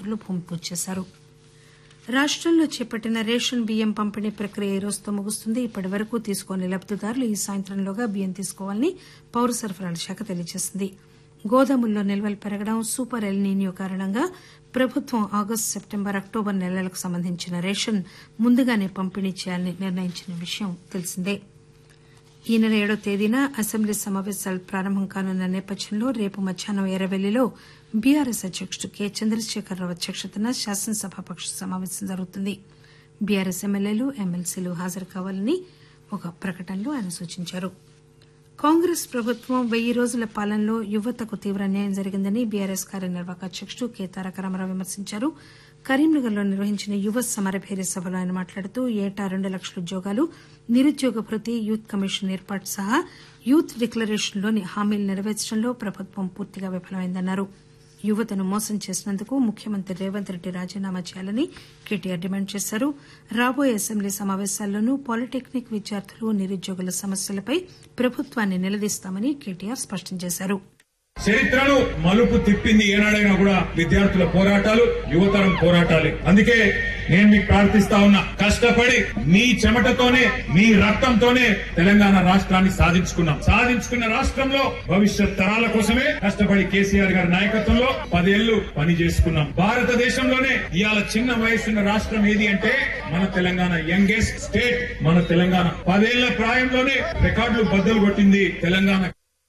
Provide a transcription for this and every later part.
మంత్రులు భూమి పూజ చేశారు రాష్టంలో చేపట్టిన రేషన్ బియ్యం పంపిణీ ప్రక్రియ ఈ రోజుతో ముగుస్తుంది ఇప్పటి వరకు తీసుకోని లబ్దిదారులు ఈ సాయంత్రంలోగా బియ్యం తీసుకోవాలని పౌర సరఫరాల శాఖ తెలియజేసింది గోదాముల్లో నిల్వలు పెరగడం సూపర్ ఎల్ నీనియో కారణంగా ప్రభుత్వం ఆగస్టు సెప్టెంబర్ అక్టోబర్ నెలలకు సంబంధించిన రేషన్ ముందుగానే పంపిణీ చేయాలని నిర్ణయించిన విషయం తెలిసిందే ఈ నెల ఏడో తేదీన అసెంబ్లీ సమావేశాలు ప్రారంభం కానున్న నేపథ్యంలో రేపు మధ్యాహ్నం ఎర్రవెల్లిలో బీఆర్ఎస్ అధ్యకుడు కె చంద్రశేఖరరావు అధ్యక్షతన శాసనసభాపక్ష సమావేశం జరుగుతుంది బీఆర్ఎస్ ఎమ్మెల్యేలు ఎమ్మెల్సీలు హాజరు కావాలని ఒక ప్రకటనలో ఆయన సూచించారు కాంగ్రెస్ ప్రభుత్వం వెయ్యి రోజుల పాలనలో యువతకు తీవ్ర అన్యాయం జరిగిందని బీఆర్ఎస్ కార్యనిర్వాహక అధ్యకుడు కె తారక రామారావు విమర్శించారు కరీంనగర్ లో నిర్వహించిన యువ సమరభేరి సభలో ఆయన మాట్లాడుతూ ఏటా రెండు లక్షల ఉద్యోగాలు నిరుద్యోగ భృతి యూత్ కమిషన్ ఏర్పాటు సహా యూత్ డిక్లరేషన్ లోని హామీలు నెరవేర్చడంలో ప్రభుత్వం పూర్తిగా విఫలమైందన్నారు యువతను మోసం చేసినందుకు ముఖ్యమంత్రి రేవంత్ రెడ్డి రాజీనామా చేయాలని కేటీఆర్ డిమాండ్ చేశారు రాబోయే అసెంబ్లీ సమావేశాల్లోనూ పాలిటెక్నిక్ విద్యార్థులు నిరుద్యోగుల సమస్యలపై ప్రభుత్వాన్ని నిలదీస్తామని కేటీఆర్ స్పష్టం చేశారు చరిత్రను మలుపు తిప్పింది ఏనాడైనా కూడా విద్యార్థుల పోరాటాలు యువతరం పోరాటాలే అందుకే నేను మీకు ప్రార్థిస్తా ఉన్నా కష్టపడి మీ చెమటతోనే మీ రక్తంతోనే తెలంగాణ రాష్ట్రాన్ని సాధించుకున్నాం సాధించుకున్న రాష్ట్రంలో భవిష్యత్ తరాల కోసమే కష్టపడి కేసీఆర్ గారి నాయకత్వంలో పదేళ్లు పని చేసుకున్నాం భారతదేశంలోనే ఇవాళ చిన్న వయసున్న రాష్ట్రం ఏది అంటే మన తెలంగాణ యంగెస్ట్ స్టేట్ మన తెలంగాణ పదేళ్ల ప్రాయంలోనే రికార్డులు బద్దలు కొట్టింది తెలంగాణ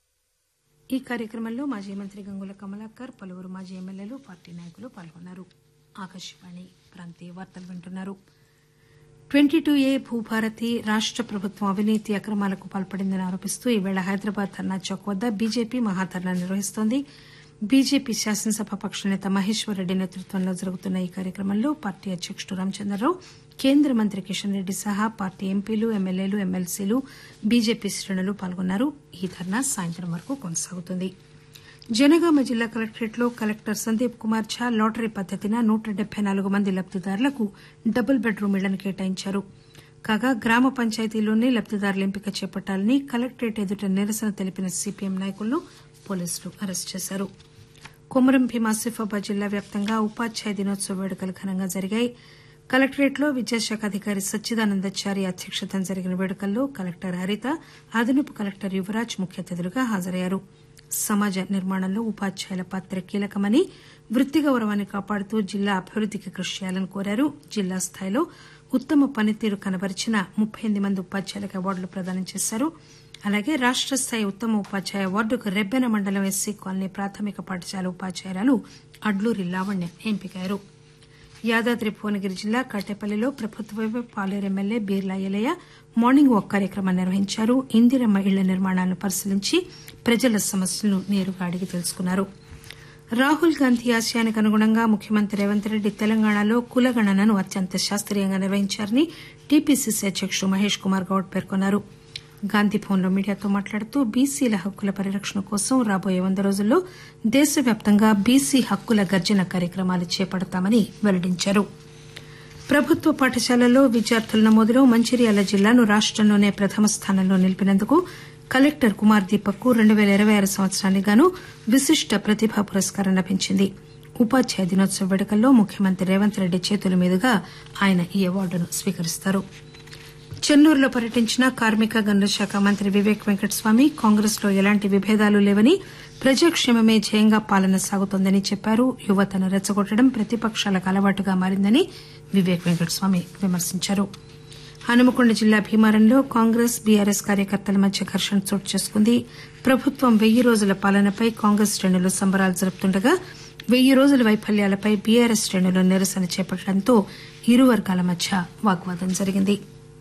ఈ కార్యక్రమంలో మాజీ మంత్రి గంగుల కమలాకర్ పలువురు మాజీ ఎమ్మెల్యేలు పార్టీ నాయకులు పాల్గొన్నారు ఆకాశవాణి ప్రాంతీయ వార్తలు వింటున్నారు ట్వంటీ టూ ఏ భూభారతి రాష్ట ప్రభుత్వం అవినీతి అక్రమాలకు పాల్పడిందని ఆరోపిస్తూ ఈవేళ హైదరాబాద్ ధర్నా చౌక్ వద్ద బీజేపీ మహాధర్నా నిర్వహిస్తోంది బీజేపీ శాసనసభ పక్ష నేత మహేశ్వర్ రెడ్డి నేతృత్వంలో జరుగుతున్న ఈ కార్యక్రమంలో పార్టీ అధ్యకుడు రామచంద్రరావు కేంద్ర మంత్రి కిషన్ రెడ్డి సహా పార్టీ ఎంపీలు ఎమ్మెల్యేలు ఎమ్మెల్సీలు బీజేపీ శ్రేణులు పాల్గొన్నారు ఈ ధర్నా సాయంత్రం వరకు కొనసాగుతుంది జనగామ జిల్లా కలెక్టరేట్లో కలెక్టర్ సందీప్ కుమార్ ఝా లాటరీ పద్దతిన నూట డెబ్బై నాలుగు మంది లబ్దిదారులకు డబుల్ బెడ్రూమ్ ఇళ్లను కేటాయించారు కాగా గ్రామ పంచాయతీలోనే లబ్దిదారుల ఎంపిక చేపట్టాలని కలెక్టరేట్ ఎదుట నిరసన తెలిపిన సీపీఎం నాయకులను పోలీసులు అరెస్టు చేశారు కొమరం భీం ఆసిఫాబాద్ జిల్లా వ్యాప్తంగా ఉపాధ్యాయ దినోత్సవ వేడుకలు ఘనంగా జరిగాయి కలెక్టరేట్లో విద్యాశాఖ అధికారి సచ్చిదానందచారి అధ్యక్షతన జరిగిన వేడుకల్లో కలెక్టర్ హరిత అదనపు కలెక్టర్ యువరాజ్ ముఖ్య అతిథులుగా హాజరయ్యారు సమాజ నిర్మాణంలో ఉపాధ్యాయుల పాత్ర కీలకమని వృత్తి గౌరవాన్ని కాపాడుతూ జిల్లా అభివృద్దికి కృషి చేయాలని కోరారు జిల్లా స్థాయిలో ఉత్తమ పనితీరు కనబరిచిన ముప్పై ఎనిమిది మంది ఉపాధ్యాయులకు అవార్డులు ప్రదానం చేశారు అలాగే రాష్ట స్థాయి ఉత్తమ ఉపాధ్యాయ అవార్డుకు రెబ్బెన మండలం ఎస్సీ కాలనీ ప్రాథమిక పాఠశాల ఉపాధ్యాయురాలు అడ్లూరి లావణ్య ఎంపికయ్యారు యాదాద్రి భువనగిరి జిల్లా కట్టెపల్లిలో ప్రభుత్వ Paleru MLA Beerla Ilaiah morning walk కార్యక్రమం నిర్వహించారు ఇందిరమ్మ ఇళ్ల నిర్మాణాలను పరిశీలించి ప్రజల సమస్యలను నేరుగా అడిగి తెలుసుకున్నారు రాహుల్ గాంధీ ఆశయానికి అనుగుణంగా ముఖ్యమంత్రి రేవంత్ రెడ్డి తెలంగాణలో కులగణనను అత్యంత శాస్త్రీయంగా నిర్వహించారని టీపీసీసీ అధ్యకుడు మహేష్ కుమార్ గౌడ్ పేర్కొన్నారు గాంధీభవన్లో మీడియాతో మాట్లాడుతూ బీసీల హక్కుల పరిరక్షణ కోసం రాబోయే వంద రోజుల్లో దేశవ్యాప్తంగా బీసీ హక్కుల గర్జన కార్యక్రమాలు చేపడతామని వెల్లడించారు ప్రభుత్వ పాఠశాలల్లో విద్యార్థుల నమోదులో మంచిర్యాల జిల్లాను రాష్టంలోనే ప్రథమ స్థానంలో నిలిపినందుకు కలెక్టర్ కుమార్ దీపక్ కు రెండు పేల ఇరవై ఆరు సంవత్సరానికి గాను విశిష్ట ప్రతిభా పురస్కారం లభించింది ఉపాధ్యాయ దినోత్సవ వేడుకల్లో ముఖ్యమంత్రి రేవంత్ రెడ్డి చేతుల మీదుగా ఆయన ఈ అవార్డును స్వీకరిస్తారు చెన్నూరులో పర్యటించిన కార్మిక గనుల శాఖ మంత్రి వివేక్ వెంకటస్వామి కాంగ్రెస్ లో ఎలాంటి విభేదాలు లేవని ప్రజాక్షేమమే ధ్యేయంగా పాలన సాగుతోందని చెప్పారు యువతను రెచ్చగొట్టడం ప్రతిపక్షాలకు అలవాటుగా మారిందని వివేక్ వెంకటస్వామి విమర్శించారు హనుమకొండ జిల్లా భీమారంలో కాంగ్రెస్ బీఆర్ఎస్ కార్యకర్తల మధ్య ఘర్షణ చోటు చేసుకుంది ప్రభుత్వం వెయ్యి రోజుల పాలనపై కాంగ్రెస్ శ్రేణులు సంబరాలు జరుపుతుండగా వెయ్యి రోజుల వైఫల్యాలపై బీఆర్ఎస్ శ్రేణులు నిరసన చేపట్టడంతో ఇరు వర్గాల మధ్య వాగ్వాదం జరిగింది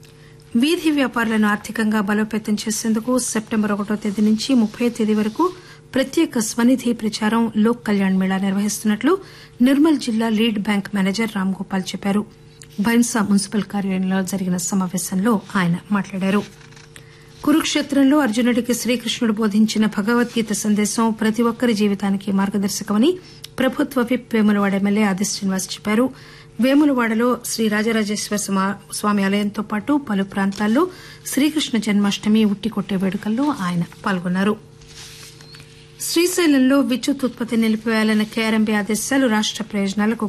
వీధి వ్యాపారులను ఆర్థికంగా బలోపేతం చేసేందుకు సెప్టెంబర్ ఒకటో తేదీ నుంచి ముప్పై తేదీ వరకు ప్రత్యేక స్వనిధి ప్రచారం లోక్ కళ్యాణ్ మేళా నిర్వహిస్తున్నట్లు నిర్మల్ జిల్లా lead bank manager Ram Gopal చెప్పారు బైన్సా మున్సిపల్ కార్యాలయంలో జరిగిన సమావేశంలో ఆయన మాట్లాడారు కురుక్షేత్రంలో అర్జునుడికి శ్రీకృష్ణుడు బోధించిన భగవద్గీత సందేశం ప్రతి ఒక్కరి జీవితానికి మార్గదర్శకమని ప్రభుత్వ విప్ వేములవాడ ఎమ్మెల్యే ఆది శ్రీనివాస్ చెప్పారు వేములవాడలో శ్రీ రాజరాజేశ్వర స్వామి ఆలయంతో పాటు పలు ప్రాంతాల్లో శ్రీకృష్ణ జన్మాష్టమి ఉట్టికొట్టే వేడుకల్లో ఆయన పాల్గొన్నారు శ్రీశైలంలో విద్యుత్ ఉత్పత్తి నిలిపివేయాలన్న కేఆర్ఎంబీ ఆదేశాలు రాష్ట ప్రయోజనాలకు